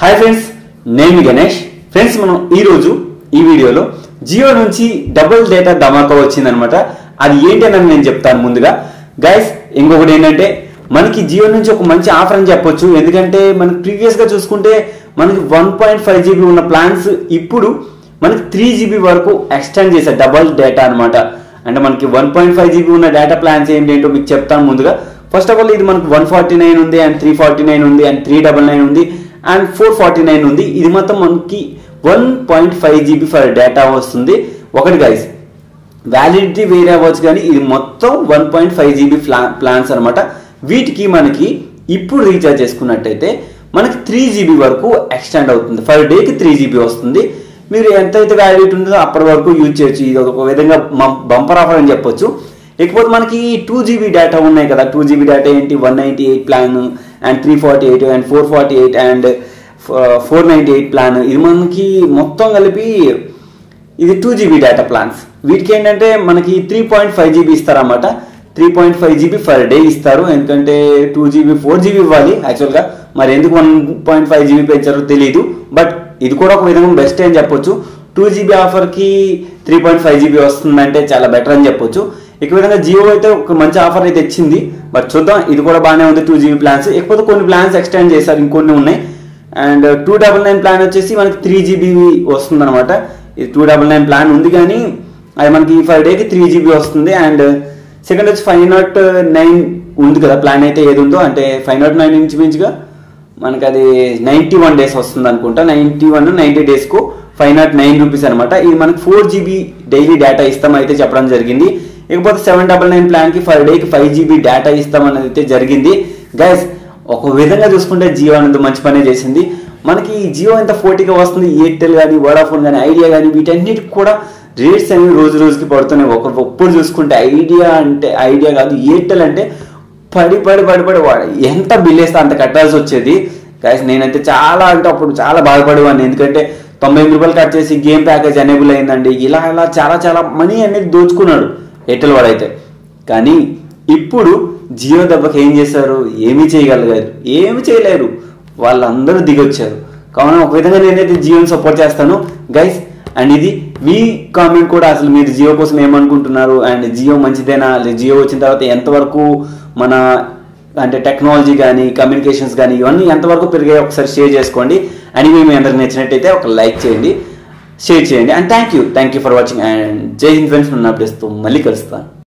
hi friends నేను మీ Ganesh friends మనం ఈరోజు ఈ వీడియోలో జియో నుంచి డబుల్ డేటా ధమాకా వచ్చిందనమాట అది ఏంటని నేను చెప్తాను ముందుగా గైస్ ఇంకొకటి ఏంటంటే మనకి జియో నుంచి ఒక మంచి ఆఫర్ అని చెప్పొచ్చు ఎందుకంటే మనకి ప్రీవియస్గా చూసుకుంటే మనకి వన్ పాయింట్ ఫైవ్ జీబీ ఉన్న ప్లాన్స్ ఇప్పుడు మనకి త్రీ జీబీ వరకు ఎక్స్టెండ్ చేశారు డబల్ డేటా అనమాట అంటే మనకి వన్ పాయింట్ ఫైవ్ జీబీ ఉన్న డేటా ప్లాన్స్ ఏంటంటో మీకు చెప్తాను ముందుగా ఫస్ట్ ఆఫ్ ఆల్ ఇది మనకు వన్ ఫార్టీ నైన్ ఉంది అండ్ త్రీ ఫార్టీ నైన్ ఉంది అండ్ త్రీ డబల్ నైన్ ఉంది అండ్ ఫోర్ ఫార్టీ నైన్ ఉంది ఇది మొత్తం మనకి one point five GB for data వస్తుంది ఒకటి గైస్ వ్యాలిడిటీ వేరే అవ్వచ్చు కానీ ఇది మొత్తం one point five GB plans అనమాట వీటికి మనకి ఇప్పుడు రీఛార్జ్ చేసుకున్నట్టయితే మనకి త్రీ జీబీ వరకు ఎక్స్టెండ్ అవుతుంది ఫర్ డేకి త్రీ జీబీ వస్తుంది మీరు ఎంతైతే వ్యాలిడిటీ ఉంటుందో అప్పటి వరకు యూజ్ చేయొచ్చు ఇది ఒక విధంగా బంపర్ ఆఫర్ అని చెప్పొచ్చు ఇకపోతే మనకి టూ జీబీ డేటా ఉన్నాయి కదా టూ జీబీ డేటా ఏంటి one ninety eight plan and three forty eight and four forty eight and four ninety eight plan ఇది మనకి మొత్తం కలిపి ఇది టూ జీబీ డేటా ప్లాన్స్ వీటికి ఏంటంటే మనకి త్రీ పాయింట్ ఫైవ్ జీబీ ఇస్తారన్నమాట three point five GB for day ఇస్తారు ఎందుకంటే టూ జీబీ ఫోర్ జీబీ ఇవ్వాలి యాక్చువల్గా మరి ఎందుకు వన్ పాయింట్ ఫైవ్ జీబీ పెంచారో తెలియదు బట్ ఇది కూడా ఒక విధంగా బెస్ట్ అని చెప్పొచ్చు టూ జీబీ ఆఫర్కి త్రీ పాయింట్ ఫైవ్ జీబీ వస్తుందంటే చాలా బెటర్ అని చెప్పొచ్చు ఇక విధంగా జియో అయితే ఒక మంచి ఆఫర్ అయితే ఇచ్చింది బట్ చూద్దాం ఇది కూడా బాగానే ఉంది టూ జీబీ ప్లాన్స్ ఇకపోతే కొన్ని ప్లాన్స్ ఎక్స్టెండ్ చేశారు ఇంకొన్ని ఉన్నాయి and two double nine plan వచ్చేసి మనకి త్రీ జీబీ వస్తుంది అనమాట ఇది టూ డబల్ నైన్ ప్లాన్ ఉంది కానీ అది మనకి ఫైవ్ డేకి త్రీ జీబీ వస్తుంది అండ్ సెకండ్ వచ్చి ఫైవ్ నాట్ నైన్ ఉంది కదా ప్లాన్ అయితే ఏది ఉందో అంటే ఫైవ్ నాట్ నైన్ ఇంచుమించుగా మనకి అది నైంటీ వన్ డేస్ వస్తుంది అనుకుంటా నైంటీ వన్ నైంటీ డేస్కు ఫైవ్ నాట్ నైన్ రూపీస్ అనమాట ఇది మనకి ఫోర్ జీబీ డైలీ డేటా ఇస్తాం అయితే చెప్పడం జరిగింది ఇకపోతే సెవెన్ డబల్ నైన్ ప్లాన్కి ఫర్ డేకి ఫైవ్ జీబీ డేటా ఇస్తాం అనేది అయితే జరిగింది గైస్ ఒక విధంగా చూసుకుంటే జియో అనేది మంచి పనే చేసింది మనకి జియో ఎంత ఫోర్టీగా వస్తుంది ఎయిర్టెల్ కానీ వడాఫోన్ కానీ ఐడియా కానీ వీటన్నిటికి కూడా రేట్స్ అనేవి రోజు రోజుకి పడుతున్నాయి ఒక ఒప్పుడు చూసుకుంటే ఐడియా అంటే ఐడియా కాదు ఎయిర్టెల్ అంటే పడి పడి పడి పడి వాడు ఎంత బిల్ వేస్తే అంత కట్టాల్సి వచ్చేది గాయస్ నేనైతే చాలా అంటే అప్పుడు చాలా బాధపడేవాడిని ఎందుకంటే తొంభై ఎనిమిది రూపాయలు కట్ చేసి గేమ్ ప్యాకేజ్ ఎనేబుల్ అయిందండి ఇలా ఇలా చాలా చాలా మనీ అనేది దోచుకున్నాడు ఎయిర్టెల్ వాడైతే కానీ ఇప్పుడు జియో దెబ్బకి ఏం చేశారు ఏమీ చేయగలిగారు ఏమి చేయలేరు వాళ్ళందరూ దిగొచ్చారు కావున ఒక విధంగా నేనైతే జియోని సపోర్ట్ చేస్తాను గైస్ అండ్ ఇది మీ కామెంట్ కూడా అసలు మీరు జియో కోసం ఏమనుకుంటున్నారు అండ్ జియో మంచిదేనా లేదా జియో వచ్చిన తర్వాత ఎంతవరకు మన అంటే టెక్నాలజీ కానీ కమ్యూనికేషన్స్ కానీ ఇవన్నీ ఎంతవరకు పెరిగాయి ఒకసారి షేర్ చేసుకోండి అండ్ ఇవి మీ అందరికి నచ్చినట్టయితే ఒక లైక్ చేయండి షేర్ చేయండి and thank you thank you for watching and జై హింద్ ఫ్రెండ్స్ నన్ను అప్డేస్తూ మళ్ళీ కలుస్తాను